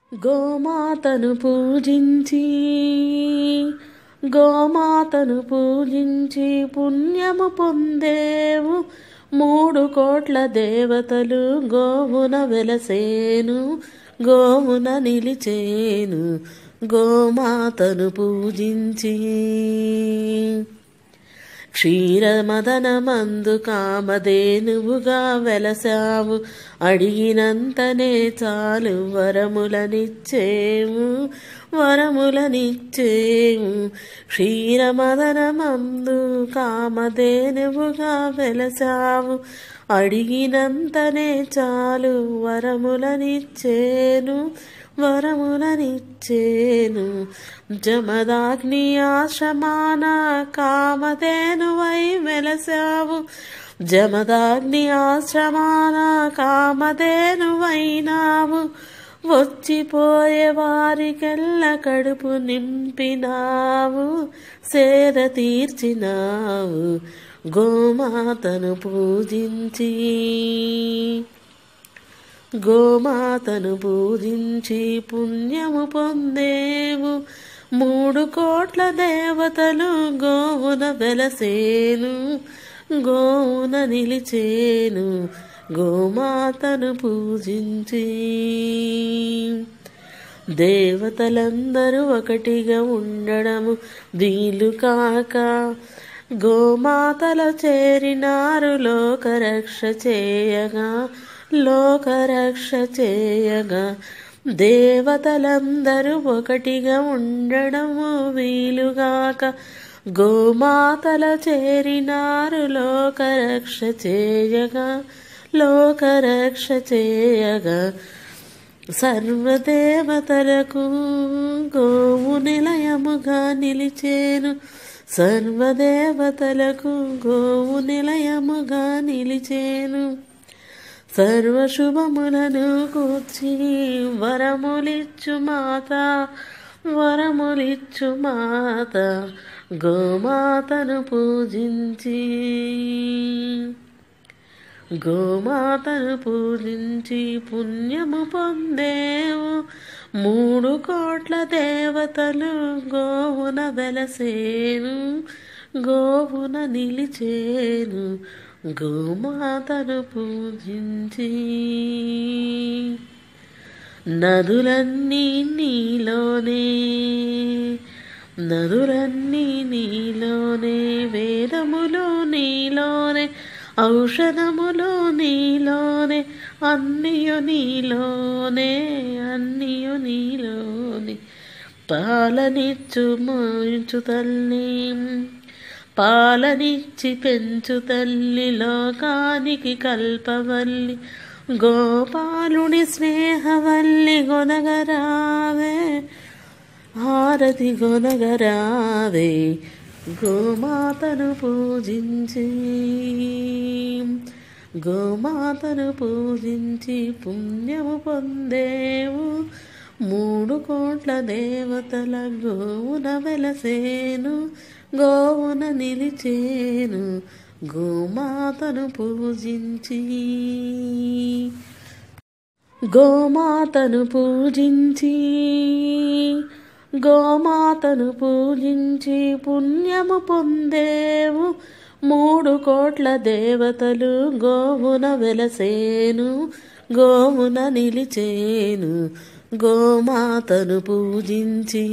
గోమాతను పూజించి గోమాతను పూజించి పుణ్యము పొందేవు మూడు కోట్ల దేవతలు గోవున వెలసేను గోవున నిలిచేను గోమాతను పూజించి క్షీరమదనమందు కామధేనువుగా వెలసావు అడిగినంతనే చాలు వరములనిచ్చేము వరములనిచ్చేము క్షీరమదనమందు కామధేనువుగా వెలసావు అడిగినంతనే చాలు వరములనిచ్చేను వరములనిచ్చేను జమదాగ్ని ఆశ్రమాన కామధేనువై వెలసావు జమదాగ్ని ఆశ్రమాన కామధేనువైనావు వచ్చిపోయే వారికెల్ల కడుపు నింపినావు సేద తీర్చినావు గోమాతను పూజించి గోమాతను పూజించి పుణ్యము పొందేవు మూడు కోట్ల దేవతలు గోవున వెలసేను గోవున నిలిచేను గోమాతను పూజించి దేవతలందరూ ఒకటిగా ఉండడము వీలు కాక గోమాతల చేరినారు లోకరక్ష చేయగా లోకరక్ష చేయగా దేవతలందరూ ఒకటిగా ఉండడము వీలుగాక గోమాతల చేరినారు లోకరక్ష చేయగా లోకరక్ష చేయగా సర్వదేవతలకు గోవు నిలయముగా నిలిచేను సర్వదేవతలకు గోవు నిలయముగా నిలిచేను సర్వశుభములను కూర్చి వరములిచ్చు మాత వరములిచ్చు మాత గోమాతను పూజించి గోమాతను పూజించి పుణ్యము పొందేవు మూడు కోట్ల దేవతలు గోవున వెలసేను గోవున నిలిచేను గోమాతను పూజించి నదులన్నీ నీలోనే నదులన్నీ నీలోనే వేదములు నీలోనే ఔషధములు నీలోనే అన్నియు నీలోనే అన్నియు నీలోనే పాలనిచ్చు మోయించు తల్లి పాలనిచ్చి పెంచు తల్లి లోకానికి కల్పవల్లి గోపాలుని స్నేహవల్లి గొనగరావే హారతి గొనగరావే గోమాతను పూజించి గోమాతను పూజించి పుణ్యము పొందేవు మూడు కోట్ల దేవతల గోవున వెలసేను గోవున నిలిచేను గోమాతను పూజించి గోమాతను పూజించి గోమాతను పూజించి పుణ్యము పొందేవు మూడు కోట్ల దేవతలు గోవున వెలసేను గోవున నిలిచేను గోమాతను పూజించి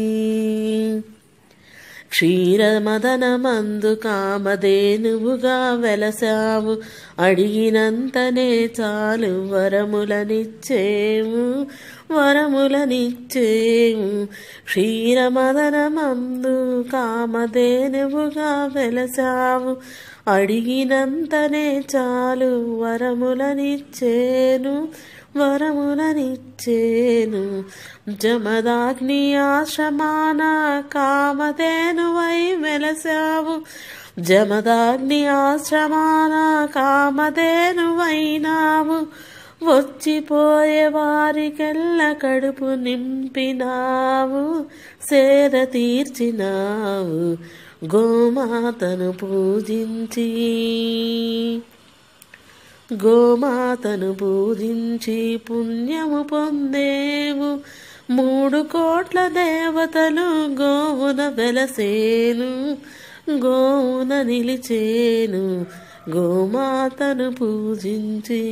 క్షీరమదనమందు కామధేనువుగా వెలసావు అడిగినంతనే చాలు వరములనిచ్చేము వరములనిచ్చేము క్షీరమదనమందు కామధేనువుగా వెలసావు అడిగినంతనే చాలు వరములనిచ్చేను వరములనిచ్చేను జమదాగ్ని ఆశ్రమాన కామధేనువై వెలసావు జమదాగ్ని ఆశ్రమాన కామధేనువైనావు వచ్చిపోయే వారికెల్ల కడుపు నింపినావు సేద తీర్చినావు గోమాతను పూజించి గోమాతను పూజించి పుణ్యము పొందేవు మూడు కోట్ల దేవతలు గోవున వెలసేను గోవున నిలిచేను గోమాతను పూజించి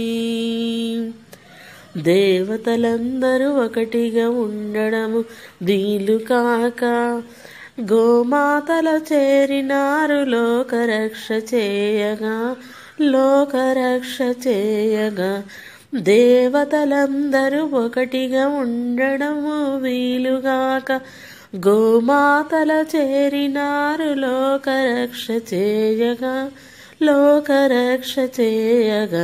దేవతలందరూ ఒకటిగా ఉండడము వీలు కాక గోమాతల చేరినారు లోకరక్ష చేయగా లోకరక్ష చేయగా దేవతలందరూ ఒకటిగా ఉండడము వీలుగాక గోమాతల చేరినారు లోకరక్ష చేయగా లోకరక్ష చేయగా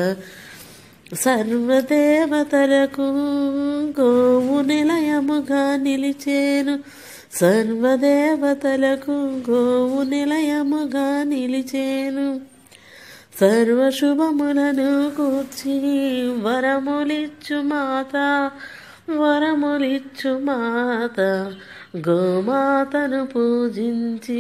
సర్వదేవతలకు గోవు నిలయముగా నిలిచేను సర్వదేవతలకు గోవు నిలయముగా నిలిచేను సర్వశుభములను కూర్చి వరములిచ్చు మాత వరములిచ్చు మాత గోమాతను పూజించి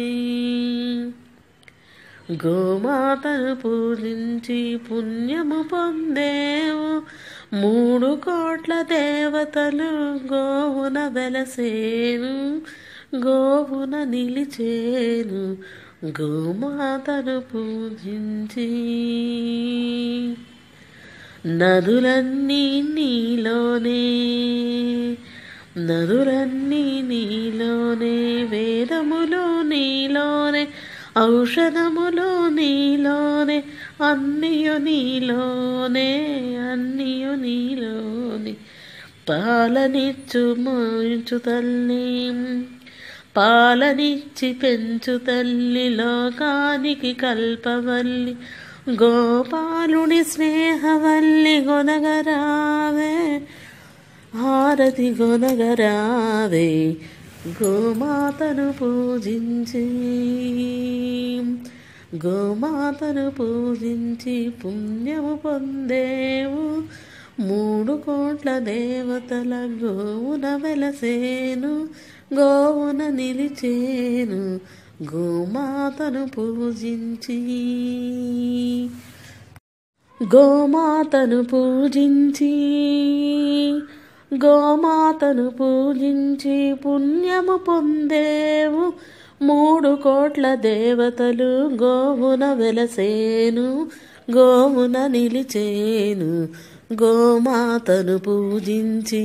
గోమాతను పూజించి పుణ్యము పొందేవు మూడు కోట్ల దేవతలు గోవున వెలసేను గోవున నిలిచేను గోమాతను పూజించి నదులన్నీ నీలోనే నదులన్నీ నీలోనే వేదములు నీలోనే ఔషధములు నీలోనే అన్నియు నీలోనే అన్నియు నీలోనే పాలనిచ్చు మోయించు తల్లి పాలనిచ్చి పెంచు తల్లి లోకానికి కల్పవల్లి గోపాలుని స్నేహవల్లి గొనగరావే హారతి గొనగరావే గోమాతను పూజించి గోమాతను పూజించి పుణ్యము పొందేవు మూడు కోట్ల దేవతల గోవున వెలసేను గోవున నిలిచేను గోమాతను పూజించి గోమాతను పూజించి గోమాతను పూజించి పుణ్యము పొందేవు మూడు కోట్ల దేవతలు గోవున వెలసేను గోవున నిలిచేను గోమాతను పూజించి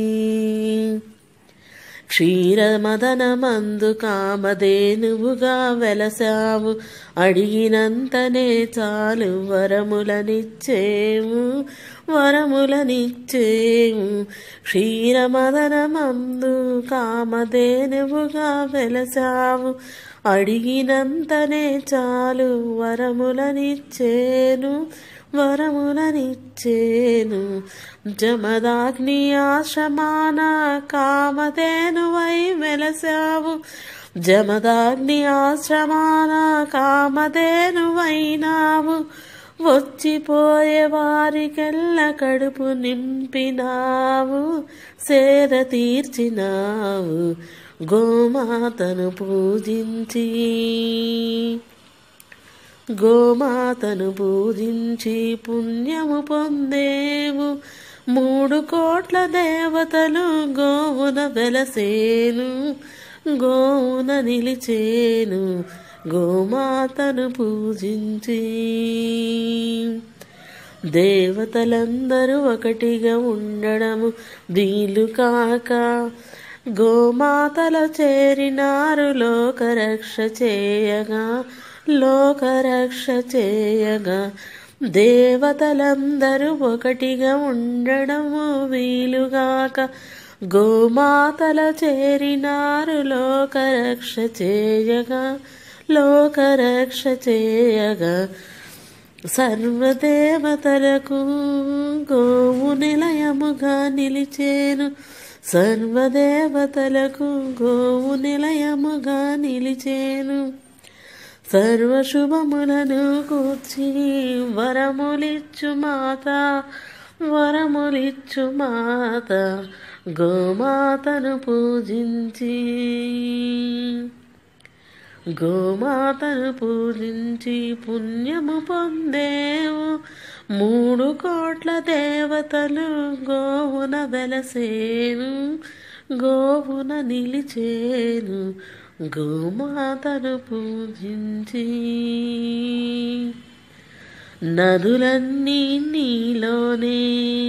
క్షీరమదనమందు కామధేనువుగా వెలసావు అడిగినంతనే చాలు వరములనిచ్చేవు వరములనిచ్చేవు క్షీరమదనమందు కామధేనువుగా వెలసావు అడిగినంతనే చాలు వరములనిచ్చేను వరములనిచ్చేను జమదాగ్ని ఆశ్రమాన కామధేనువై వెలసావు జమదాగ్ని ఆశ్రమాన కామధేనువైనావు వచ్చిపోయే వారికెల్ల కడుపు నింపినావు సేద తీర్చినావు గోమాతను పూజించి గోమాతను పూజించి పుణ్యము పొందేవు మూడు కోట్ల దేవతలు గోవున వెలసేను గోవున నిలిచేను గోమాతను పూజించి దేవతలందరూ ఒకటిగా ఉండడము వీలు కాక గోమాతల చేరినారు లోకరక్ష చేయగా లోకరక్ష చేయగా దేవతలందరూ ఒకటిగా ఉండడము వీలుగాక గోమాతల చేరినారు లోకరక్ష చేయగా లోకరక్ష చేయగా సర్వదేవతలకు గోవు నిలయముగా నిలిచేను సర్వదేవతలకు గోవు నిలయముగా నిలిచేను సర్వశుభములను కూర్చి వరములిచ్చు మాత వరములిచ్చు మాత గోమాతను పూజించి గోమాతను పూజించి పుణ్యము పొందేవు మూడు కోట్ల దేవతలు గోవున వెలసేను గోవున నిలిచేను గోమాతను పూజించి నదులన్నీ నీలోనే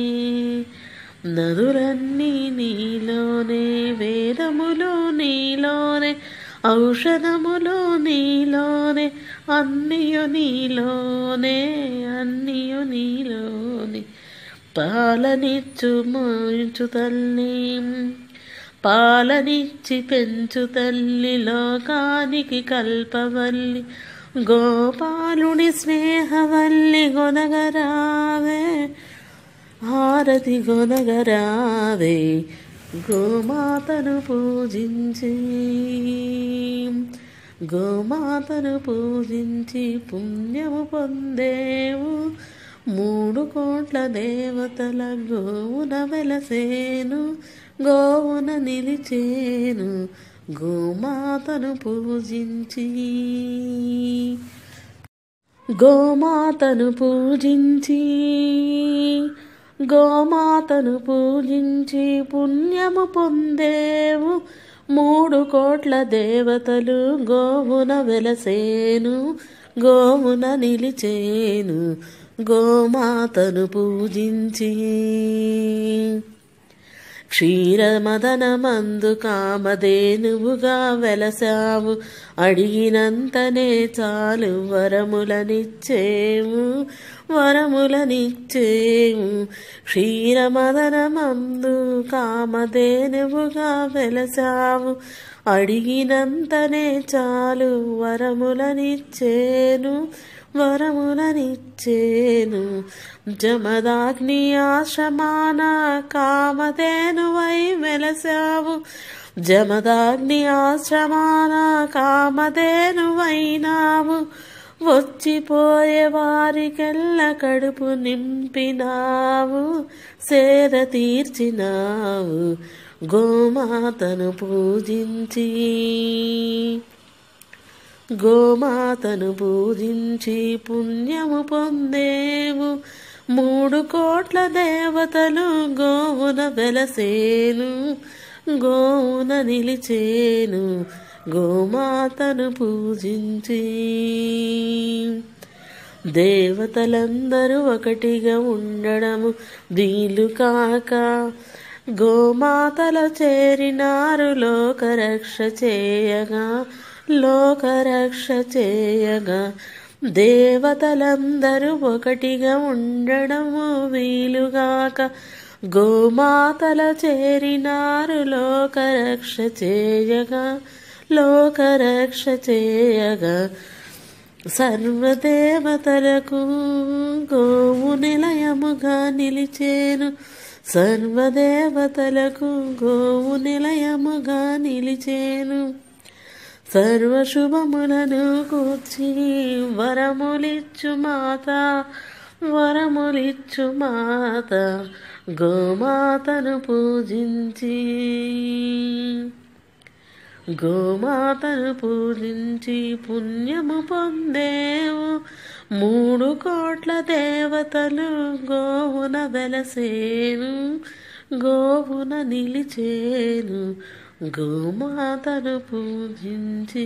నదులన్నీ నీలోనే వేదములు నీలోనే ఔషధములు నీలోనే అన్నియు నీలోనే అన్నియు నీలోనే పాలనిచ్చు మోయించు తల్లి పాలనిచ్చి పెంచు తల్లి లోకానికి కల్పవల్లి గోపాలుని స్నేహవల్లి గొనగరావే హారతి గొనగరావే గోమాతను పూజించి గోమాతను పూజించి పుణ్యము పొందేవు మూడు కోట్ల దేవతల గోవున వెలసేను గోవున నిలిచేను గోమాతను పూజించి గోమాతను పూజించి గోమాతను పూజించి పుణ్యము పొందేవు మూడు కోట్ల దేవతలు గోవున వెలసేను గోవున నిలిచేను గోమాతను పూజించి క్షీరమదనమందు కామధేనువుగా వెలసావు అడిగినంతనే చాలు వరములనిచ్చేవు వరములనిచ్చేవు క్షీరమదనమందు కామధేనువుగా వెలసావు అడిగినంతనే చాలు వరములనిచ్చేను వరములనిచ్చేను జమదాగ్ని ఆశ్రమాన కామధేనువై వెలసావు జమదాగ్ని ఆశ్రమాన కామధేనువైనావు వచ్చిపోయే వారికెల్ల కడుపు నింపినావు సేద తీర్చినావు గోమాతను పూజించి గోమాతను పూజించి పుణ్యము పొందేవు మూడు కోట్ల దేవతలు గోవున వెలసేను గోవున నిలిచేను గోమాతను పూజించి దేవతలందరూ ఒకటిగా ఉండడము వీలు కాక గోమాతల చేరినారు లోకరక్ష చేయగా లోకరక్ష చేయగా దేవతలందరూ ఒకటిగా ఉండడము వీలుగాక గోమాతల చేరినారు లోకరక్ష చేయగా లోకరక్ష చేయగా సర్వదేవతలకు గోవు నిలయముగా నిలిచేను సర్వదేవతలకు గోవు నిలయముగా నిలిచేను సర్వశుభములను కూర్చి వరములిచ్చు మాత వరములిచ్చు మాత గోమాతను పూజించి గోమాతను పూజించి పుణ్యము పొందేవు మూడు కోట్ల దేవతలు గోవున వెలసేను గోవున నిలిచేను గోమాతను పూజించి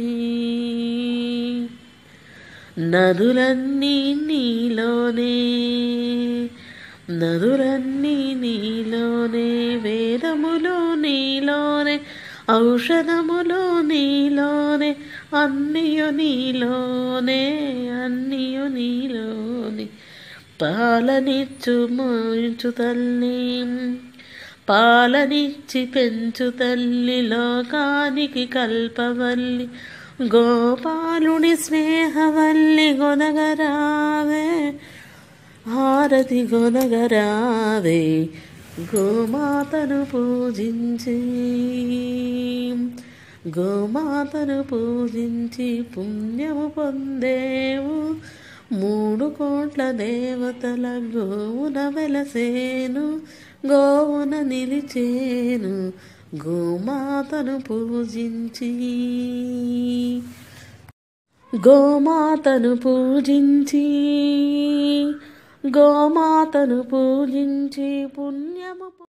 నదులన్నీ నీలోనే నదులన్నీ నీలోనే వేదములు నీలోనే ఔషధములు నీలోనే అన్నియు నీలోనే అన్నియు నీలోనే పాలనిచ్చు మోయించు తల్లి పాలనిచ్చి పెంచు తల్లి లోకానికి కల్పవల్లి గోపాలుని స్నేహవల్లి గొనగరావే హారతి గొనగరావే గోమాతను పూజించి గోమాతను పూజించి పుణ్యము పొందేవు మూడు కోట్ల దేవతల గోవున వెలసేను గోవున నిలిచేను గోమాతను పూజించి గోమాతను పూజించి గోమాతను పూజించి పుణ్యము పొ-